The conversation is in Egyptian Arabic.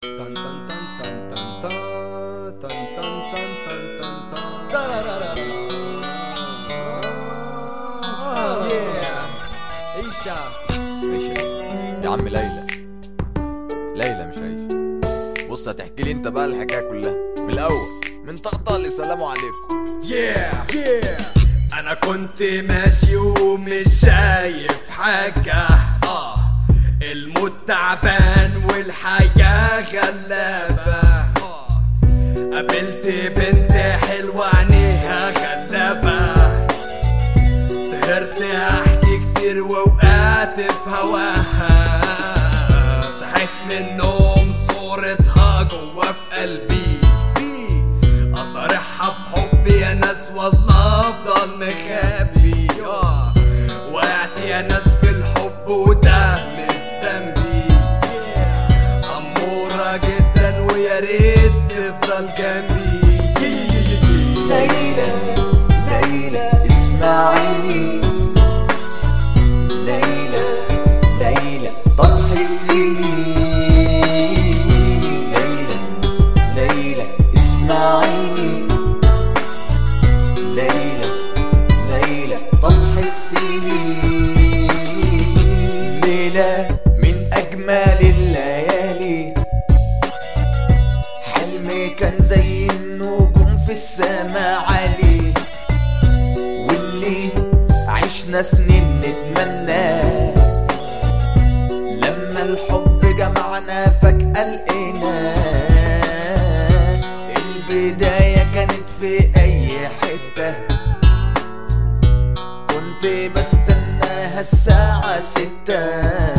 Tan tan tan tan tan tan tan tan tan tan tan tan tararara. Ah, yeah. عيشة عيشة يا عم ليلى ليلى مش عيشة بص هتحكي لي انت بقى الحكاية كلها من الأول من طقطقة لسلام عليكم yeah yeah انا كنت ماشي ومش شايف حاجة اه الموت تعبان والحياة غلابة آه. قابلت بنت حلوة عينيها غلابة سهرت احكي كتير ووقعت في هواها صحيت من النوم صورتها جوا في قلبي اصارحها بحبي يا ناس والله افضل مخبي آه. وقعت يا ناس في الحب وده مش ذنبي أمورة جدا ويا ريت تفضل جنبي ليلى ليلى اسمعيني ليلى ليلى طرح السنين ليلى ليلى اسمعيني ليلى ليلى طرح السنين ليلى من أجمل الليالي حلمي كان زي النجوم في السماء عالي واللي عشنا سنين نتمناه لما الحب جمعنا فجأة لقيناه البداية كانت في أي حتة كنت بستناها الساعة ستة